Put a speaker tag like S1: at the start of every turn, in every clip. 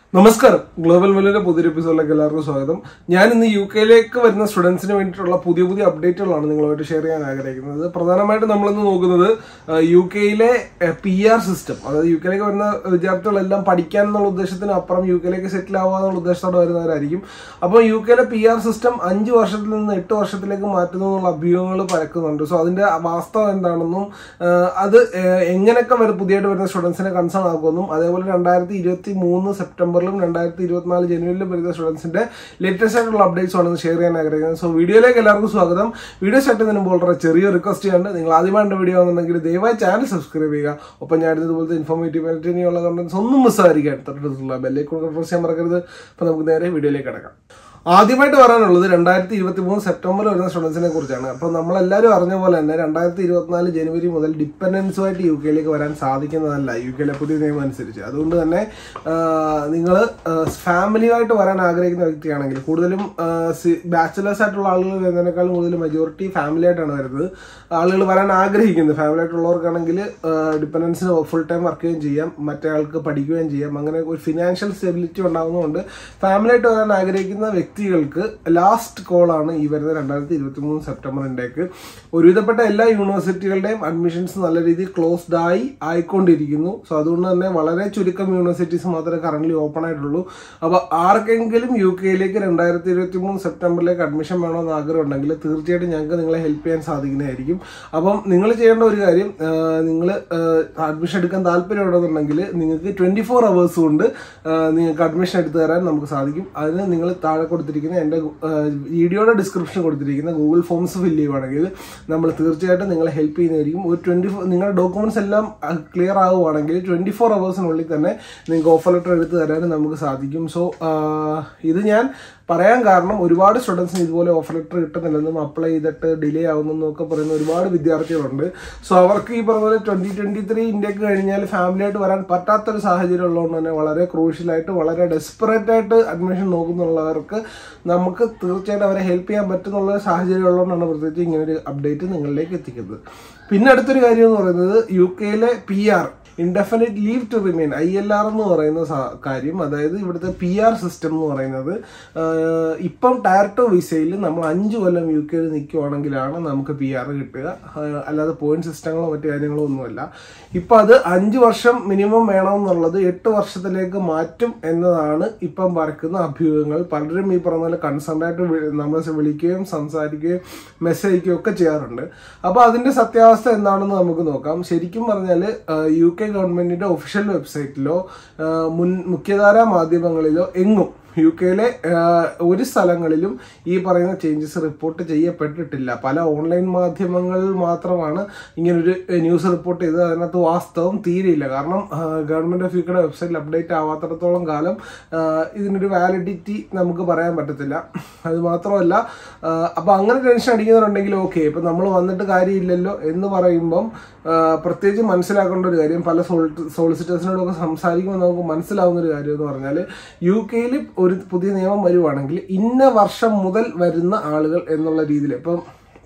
S1: നമസ്കാരം ഗ്ലോബൽ വെല്ലിന്റെ പുതിയൊരു എപ്പിസോഡിലേക്ക് എല്ലാവർക്കും സ്വാഗതം ഞാൻ ഇന്ന് യു കെയിലേക്ക് വരുന്ന സ്റ്റുഡൻസിന് വേണ്ടിയിട്ടുള്ള പുതിയ പുതിയ അപ്ഡേറ്റുകളാണ് നിങ്ങളുമായിട്ട് ഷെയർ ചെയ്യാൻ ആഗ്രഹിക്കുന്നത് പ്രധാനമായിട്ടും നമ്മളിന്ന് നോക്കുന്നത് യു കെയിലെ പി ആർ സിസ്റ്റം അതായത് യു കെയിലേക്ക് വരുന്ന വിദ്യാർത്ഥികളെല്ലാം പഠിക്കാൻ എന്നുള്ള ഉദ്ദേശത്തിന് അപ്പുറം യു കെയിലേക്ക് സെറ്റിൽ ആവുക എന്നുള്ള ഉദ്ദേശത്തോടെ വരുന്നവരായിരിക്കും അപ്പോൾ യു കെയിലെ പി ആർ സിസ്റ്റം അഞ്ച് വർഷത്തിൽ നിന്ന് എട്ട് വർഷത്തിലേക്ക് മാറ്റുന്നു എന്നുള്ള അഭ്യൂഹങ്ങൾ പരക്കുന്നുണ്ട് സോ അതിന്റെ വാസ്തവം എന്താണെന്നും ആ, അത് ആ, എങ്ങനെയൊക്കെ വരും പുതിയതായിട്ട് വരുന്ന സ്റ്റുഡൻസിനെ കൺസേൺ ആക്കുമെന്നും അതേപോലെ രണ്ടായിരത്തി ഇരുപത്തി മൂന്ന് സെപ്റ്റംബറിലും രണ്ടായിരത്തി ഇരുപത്തിനാല് ജനുവരിയിലും വരുന്ന സ്റ്റുഡൻസിന്റെ ലേറ്റസ്റ്റ് ആയിട്ടുള്ള അപ്ഡേറ്റ്സ് ആണ് ഷെയർ ചെയ്യാൻ ആഗ്രഹിക്കുന്നത് സോ വീഡിയോയിലേക്ക് എല്ലാവർക്കും സ്വാഗതം വീഡിയോ സ്റ്റാർട്ട് ചെയ്യുന്നതിന് മുമ്പ് വളരെ ചെറിയ റിക്വസ്റ്റ് ചെയ്യാണ്ട് നിങ്ങൾ ആദ്യമായിട്ട് വീഡിയോ ആണെന്നുണ്ടെങ്കിൽ ദയവായി ചാനൽ സബ്സ്ക്രൈബ് ചെയ്യുക ഒപ്പം ഞാൻ ഇതുപോലത്തെ ഇൻഫോർമേറ്റീവ് ആയിട്ടുള്ള കണ്ടന്റ്സ് ഒന്നും മിസ്സായിരിക്കാൻ തൊട്ടടുത്തുള്ള ബെല്ലേക്ക് പ്രസ് ചെയ്യാൻ മറക്കരുത് അപ്പൊ നമുക്ക് നേരെ വീഡിയോയിലേക്ക് കിടക്കാം ആദ്യമായിട്ട് പറയാനുള്ളത് രണ്ടായിരത്തി ഇരുപത്തി മൂന്ന് സെപ്റ്റംബർ വരുന്ന സ്റ്റുഡൻസിനെ കുറിച്ചാണ് അപ്പൊ നമ്മളെല്ലാവരും അറിഞ്ഞ പോലെ തന്നെ രണ്ടായിരത്തി ഇരുപത്തിനാല് ജനുവരി മുതൽ ഡിപ്പെൻഡൻസുമായിട്ട് യു കെയിലേക്ക് വരാൻ സാധിക്കുന്നതല്ല യു കെയിലെ പുതിയ നിയമം അനുസരിച്ച് അതുകൊണ്ട് തന്നെ നിങ്ങൾ ഫാമിലിയുമായിട്ട് വരാൻ ആഗ്രഹിക്കുന്ന വ്യക്തിയാണെങ്കിൽ കൂടുതലും ബാച്ചിലേഴ്സ് ആയിട്ടുള്ള ആളുകൾ വരുന്നതിനേക്കാളും കൂടുതൽ മെജോറിറ്റി ഫാമിലി ആയിട്ടാണ് വരുന്നത് ആളുകൾ വരാൻ ആഗ്രഹിക്കുന്നത് ഫാമിലി ആയിട്ടുള്ളവർക്കാണെങ്കിൽ ഡിപ്പെൻഡൻസിന് ഫുൾ ടൈം വർക്ക് ചെയ്യുകയും ചെയ്യാം മറ്റേ ആൾക്ക് പഠിക്കുകയും ചെയ്യാം അങ്ങനെ ഒരു ഫിനാൻഷ്യൽ സ്റ്റെബിലിറ്റി ഉണ്ടാകുന്നതുകൊണ്ട് ഫാമിലി ആയിട്ട് വരാൻ ആഗ്രഹിക്കുന്ന വ്യക്തികൾക്ക് ലാസ്റ്റ് കോളാണ് ഈ വരുന്ന രണ്ടായിരത്തി ഇരുപത്തി മൂന്ന് സെപ്റ്റംബറിൻ്റെക്ക് ഒരുവിധപ്പെട്ട എല്ലാ യൂണിവേഴ്സിറ്റികളുടെയും അഡ്മിഷൻസ് നല്ല രീതിയിൽ ക്ലോസ്ഡ് ആയി ആയിക്കൊണ്ടിരിക്കുന്നു സോ അതുകൊണ്ട് തന്നെ വളരെ ചുരുക്കം യൂണിവേഴ്സിറ്റീസ് മാത്രമേ കറന്റ് ഓപ്പൺ ആയിട്ടുള്ളൂ അപ്പോൾ ആർക്കെങ്കിലും യു കെയിലേക്ക് രണ്ടായിരത്തി ഇരുപത്തി മൂന്ന് സെപ്റ്റംബറിലേക്ക് അഡ്മിഷൻ വേണമെന്ന് ആഗ്രഹം ഉണ്ടെങ്കിൽ തീർച്ചയായിട്ടും ഞങ്ങൾക്ക് നിങ്ങളെ ഹെൽപ്പ് ചെയ്യാൻ സാധിക്കുന്നതായിരിക്കും അപ്പം നിങ്ങൾ ചെയ്യേണ്ട ഒരു കാര്യം നിങ്ങൾ അഡ്മിഷൻ എടുക്കാൻ താല്പര്യമുണ്ടെന്നുണ്ടെങ്കിൽ നിങ്ങൾക്ക് ട്വന്റി ഫോർ അവേഴ്സ് കൊണ്ട് ആ, നിങ്ങൾക്ക് അഡ്മിഷൻ എടുത്തു തരാൻ നമുക്ക് സാധിക്കും അതിന് നിങ്ങൾ താഴെ കൊടുത്തിരിക്കുന്ന എൻ്റെ വീഡിയോയുടെ ഡിസ്ക്രിപ്ഷൻ കൊടുത്തിരിക്കുന്ന ഗൂഗിൾ ഫോംസ് ഫില്ല് ചെയ്യുവാണെങ്കിൽ നമ്മൾ തീർച്ചയായിട്ടും നിങ്ങളെ ഹെൽപ്പ് ചെയ്യുന്നതായിരിക്കും ഒരു ട്വന്റി ഫോർ നിങ്ങളുടെ ഡോക്യുമെന്റ്സ് എല്ലാം ക്ലിയർ ആവുകയാണെങ്കിൽ ട്വന്റി ഫോർ അവേഴ്സിനുള്ളിൽ തന്നെ നിങ്ങൾക്ക് ഓഫർ ലെറ്റർ എടുത്ത് തരാനും നമുക്ക് സാധിക്കും സോ ഇത് ഞാൻ പറയാൻ കാരണം ഒരുപാട് സ്റ്റുഡൻസിന് ഇതുപോലെ ഓഫർ ലെറ്റർ കിട്ടുന്നില്ലെന്നും അപ്ലൈ ചെയ്തിട്ട് ഡിലേ ആവുന്നെന്നും ഒക്കെ പറയുന്ന ഒരുപാട് വിദ്യാർത്ഥികളുണ്ട് സോ അവർക്ക് ഈ പറഞ്ഞ പോലെ ട്വന്റി ട്വന്റി ത്രീ ഇന്ത്യക്ക് കഴിഞ്ഞാൽ ഫാമിലി ആയിട്ട് വരാൻ പറ്റാത്തൊരു സാഹചര്യം ഉള്ളതുകൊണ്ട് തന്നെ വളരെ ക്രൂഷ്യലായിട്ട് വളരെ ഡെസ്പറേറ്റ് ആയിട്ട് അഡ്മിഷൻ നോക്കുന്നുള്ളവർക്ക് നമുക്ക് തീർച്ചയായിട്ടും അവരെ ഹെൽപ്പ് ചെയ്യാൻ പറ്റുന്നുള്ള ഒരു സാഹചര്യം ഉള്ളതുകൊണ്ടാണ് പ്രത്യേകിച്ച് ഇങ്ങനെ ഒരു അപ്ഡേറ്റ് നിങ്ങളിലേക്ക് എത്തിക്കുന്നത് പിന്നെ അടുത്തൊരു കാര്യം എന്ന് പറയുന്നത് യു കെയിലെ P R indefinite leave to remain I L R എന്ന് പറയുന്ന സാ- കാര്യം അതായത് ഇവിടുത്തെ പി ആർ സിസ്റ്റം എന്ന് പറയുന്നത് ആഹ്, ഇപ്പം ടയർ ടു വിസയിൽ നമ്മൾ അഞ്ച് കൊല്ലം യു കെയിൽ നിൽക്കുവാണെങ്കിലാണ് നമുക്ക് പി ആർ കിട്ടുക ആഹ്, അല്ലാതെ പോയിന്റ് സിസ്റ്റങ്ങളോ മറ്റു കാര്യങ്ങളോ ഒന്നുമല്ല ഇപ്പൊ അത് അഞ്ച് വർഷം മിനിമം വേണമെന്നുള്ളത് എട്ട് വർഷത്തിലേക്ക് മാറ്റും എന്നതാണ് ഇപ്പം പറക്കുന്ന അഭ്യൂഹങ്ങൾ പലരും ഈ പറഞ്ഞ പോലെ കൺസേൺ ആയിട്ട് വി- നമ്മളെ വിളിക്കുകയും സംസാരിക്കുകയും മെസ്സേജ് അയക്കുകയും ഒക്കെ ചെയ്യാറുണ്ട് അപ്പോൾ അതിന്റെ സത്യാവസ്ഥ എന്താണെന്ന് നമുക്ക് നോക്കാം ശരിക്കും പറഞ്ഞാൽ യു കെ ഗവൺമെന്റിന്റെ ഒഫീഷ്യൽ വെബ്സൈറ്റിലോ ആ, മുൻ മുഖ്യധാരാ മാധ്യമങ്ങളിലോ എങ്ങും യു കെയിലെ ഒരു സ്ഥലങ്ങളിലും ഈ പറയുന്ന ചേഞ്ചസ് റിപ്പോർട്ട് ചെയ്യപ്പെട്ടിട്ടില്ല പല ഓൺലൈൻ മാധ്യമങ്ങളിൽ മാത്രമാണ് ഇങ്ങനൊരു ന്യൂസ് റിപ്പോർട്ട് ചെയ്തത് അതിനകത്ത് വാസ്തവം തീരെയില്ല കാരണം ഗവൺമെന്റ് ഓഫ് യുക്കയുടെ വെബ്സൈറ്റിൽ അപ്ഡേറ്റ് ആവാത്തിടത്തോളം കാലം ആ, ഇതിനൊരു വാലിഡിറ്റി നമുക്ക് പറയാൻ പറ്റത്തില്ല അത് മാത്രമല്ല ആ, അപ്പൊ അങ്ങനെ ടെൻഷൻ അടിക്കുന്നുണ്ടെങ്കിൽ ഓക്കെ ഇപ്പൊ നമ്മൾ വന്നിട്ട് കാര്യമില്ലല്ലോ എന്ന് പറയുമ്പം ആ, പ്രത്യേകിച്ച് മനസ്സിലാക്കേണ്ട ഒരു കാര്യം പല സോളിസിറ്റേഴ്സിനോടൊക്കെ സംസാരിക്കുമ്പോൾ നമുക്ക് മനസ്സിലാവുന്ന ഒരു കാര്യം എന്ന് പറഞ്ഞാൽ യു കെയിൽ ഒരു പുതിയ നിയമം വരുവാണെങ്കിൽ ഇന്ന വർഷം മുതൽ വരുന്ന ആളുകൾ എന്നുള്ള രീതിയിൽ ഇപ്പം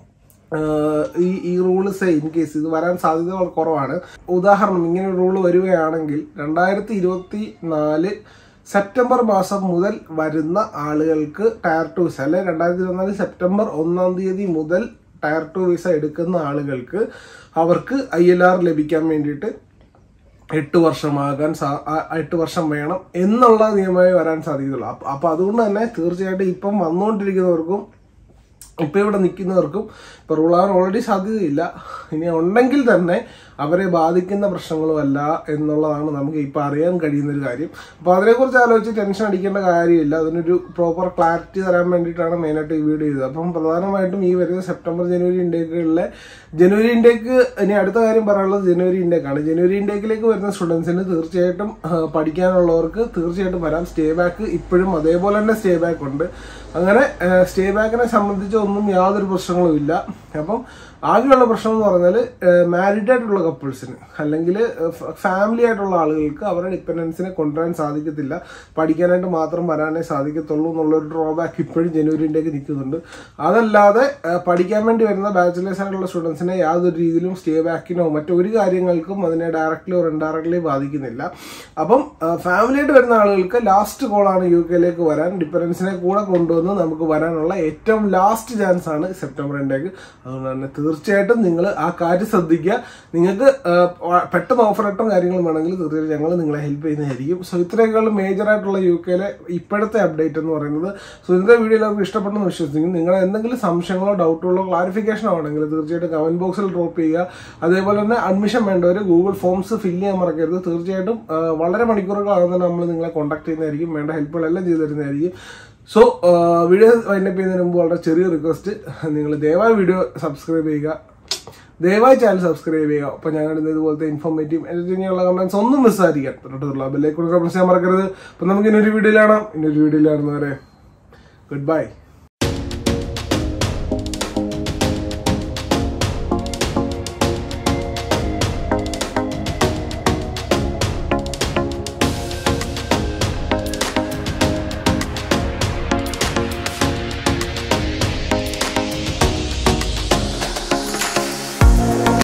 S1: ആഹ് ഈ ഈ റൂള് സേ ഇൻ കേസ് ഇത് വരാൻ സാധ്യത വളരെ കുറവാണ് ഉദാഹരണം ഇങ്ങനെ ഒരു റൂള് വരികയാണെങ്കിൽ രണ്ടായിരത്തി ഇരുപത്തി നാല് സെപ്റ്റംബർ മാസം മുതൽ വരുന്ന ആളുകൾക്ക് ടയർ ടു വിസ അല്ലെ രണ്ടായിരത്തി ഇരുപത്തിനാല് സെപ്റ്റംബർ ഒന്നാം തീയതി മുതൽ ടയർ ടു വിസ എടുക്കുന്ന ആളുകൾക്ക് അവർക്ക് ഐ എൽ ആർ ലഭിക്കാൻ വേണ്ടിയിട്ട് എട്ട് വർഷമാകാൻ സാ- ആ- എട്ട് വർഷം വേണം എന്നുള്ള നിയമമായി വരാൻ സാധ്യതയുള്ളൂ അപ്പൊ അപ്പൊ അതുകൊണ്ട് തന്നെ തീർച്ചയായിട്ടും ഇപ്പം വന്നുകൊണ്ടിരിക്കുന്നവർക്കും ഇപ്പൊ ഇവിടെ നിൽക്കുന്നവർക്കും ഇപ്പൊ റൂളാവാൻ ഓൾറെഡി സാധ്യതയില്ല ഇനി ഉണ്ടെങ്കിൽ തന്നെ അവരെ ബാധിക്കുന്ന പ്രശ്നങ്ങളും അല്ല എന്നുള്ളതാണ് നമുക്ക് ഇപ്പൊ അറിയാൻ കഴിയുന്ന ഒരു കാര്യം അപ്പൊ അതിനെക്കുറിച്ച് ആലോചിച്ച് ടെൻഷൻ അടിക്കേണ്ട കാര്യമില്ല അതിനൊരു പ്രോപ്പർ ക്ലാരിറ്റി തരാൻ വേണ്ടിയിട്ടാണ് മെയിനായിട്ട് ഈ വീഡിയോ ചെയ്തത് അപ്പം പ്രധാനമായിട്ടും ഈ വരുന്ന സെപ്റ്റംബർ ജനുവരി ഇൻടേക്കുകളിലെ ജനുവരി ഇൻടേക്ക് ഇനി അടുത്ത കാര്യം പറയാനുള്ളത് ജനുവരി ഇൻടേക്കാണ് ജനുവരി ഇൻടേക്കിലേക്ക് വരുന്ന സ്റ്റുഡൻസിന് തീർച്ചയായിട്ടും ആ, പഠിക്കാനുള്ളവർക്ക് തീർച്ചയായിട്ടും വരാം സ്റ്റേ ബാക്ക് ഇപ്പോഴും അതേപോലെ തന്നെ സ്റ്റേ ബാക്ക് ഉണ്ട് അങ്ങനെ സ്റ്റേ ബാക്കിനെ സംബന്ധിച്ച് ഒന്നും യാതൊരു പ്രശ്നങ്ങളും ഇല്ല അപ്പം ആകെയുള്ള പ്രശ്നം എന്ന് പറഞ്ഞാൽ മാരിഡ് ആയിട്ടുള്ള കപ്പിൾസിന് അല്ലെങ്കിൽ ഫാമിലി ആയിട്ടുള്ള ആളുകൾക്ക് അവരുടെ ഡിപ്പെൻഡൻസിനെ കൊണ്ടുവരാൻ സാധിക്കത്തില്ല പഠിക്കാനായിട്ട് മാത്രം വരാനേ സാധിക്കത്തുള്ളൂ എന്നുള്ളൊരു ഡ്രോബാക്ക് ഇപ്പോഴും ജനുവരിൻ്റെയൊക്കെ നിൽക്കുന്നുണ്ട് അതല്ലാതെ ആ, പഠിക്കാൻ വേണ്ടി വരുന്ന ബാച്ചിലേഴ്സ് ആയിട്ടുള്ള സ്റ്റുഡൻസിനെ യാതൊരു രീതിയിലും സ്റ്റേ ബാക്കിനോ മറ്റൊരു കാര്യങ്ങൾക്കും അതിനെ ഡയറക്റ്റ്ലി ഓർ ഇൻഡയറക്ട്ലി ബാധിക്കുന്നില്ല അപ്പം ഫാമിലി ആയിട്ട് വരുന്ന ആളുകൾക്ക് ലാസ്റ്റ് കോളാണ് യു കെയിലേക്ക് വരാൻ ഡിപ്പെൻഡൻസിനെ കൂടെ കൊണ്ടുവന്ന് നമുക്ക് വരാനുള്ള ഏറ്റവും ലാസ്റ്റ് ചാൻസ് ആണ് സെപ്റ്റംബർ ഇൻടേക്ക് അതുകൊണ്ട് തന്നെ തീർച്ചയായിട്ടും നിങ്ങൾ ആ കാര്യം ശ്രദ്ധിക്കുക നിങ്ങൾക്ക് ആ, പെട്ടെന്ന് ഓഫർ ലെറ്ററും കാര്യങ്ങളും വേണമെങ്കിൽ തീർച്ചയായിട്ടും ഞങ്ങൾ നിങ്ങളെ ഹെൽപ്പ് ചെയ്യുന്നതായിരിക്കും സോ ഇത്രയൊക്കെയുള്ള മേജർ ആയിട്ടുള്ള യു കെയിലെ ഇപ്പോഴത്തെ അപ്ഡേറ്റ് എന്ന് പറയുന്നത് സോ ഇന്നത്തെ വീഡിയോ എല്ലാവർക്കും ഇഷ്ടപ്പെട്ടെന്ന് വിശ്വസിക്കുന്നു നിങ്ങൾ എന്തെങ്കിലും സംശയങ്ങളോ ഡൗട്ടുകളോ ക്ലാരിഫിക്കേഷനോ ആണെങ്കിൽ തീർച്ചയായിട്ടും കമന്റ് ബോക്സിൽ ഡ്രോപ്പ് ചെയ്യുക അതേപോലെ തന്നെ അഡ്മിഷൻ വേണ്ടവർ ഗൂഗിൾ ഫോംസ് ഫില്ല് ചെയ്യാൻ മറക്കരുത് തീർച്ചയായിട്ടും ആ, വളരെ മണിക്കൂറുകളാകും തന്നെ നമ്മൾ നിങ്ങളെ കോൺടാക്ട് ചെയ്യുന്നതായിരിക്കും വേണ്ട ഹെൽപ്പുകളെല്ലാം ചെയ്തു തരുന്നതായിരിക്കും സോ വീഡിയോ വൈൻഡപ്പ് ചെയ്യുന്നതിന് മുമ്പ് വളരെ ചെറിയ റിക്വസ്റ്റ് നിങ്ങൾ ദയവായി വീഡിയോ സബ്സ്ക്രൈബ് ചെയ്യുക ദയവായി ചാനൽ സബ്സ്ക്രൈബ് ചെയ്യുക അപ്പൊ ഞങ്ങൾ ഇതുപോലത്തെ ഇൻഫോർമേറ്റീവ് എന്റർടൈനിങ് ഉള്ള കമന്റ്സ് ഒന്നും മിസ്സായിരിക്കാൻ തൊട്ടുള്ള ബെല്ലേക്ക് പ്രസ് ചെയ്യാൻ മറക്കരുത് അപ്പൊ നമുക്ക് ഇന്നൊരു വീഡിയോയിലാണ് ഇന്നൊരു വീഡിയോയിലാണെന്നവരെ ഗുഡ് ബൈ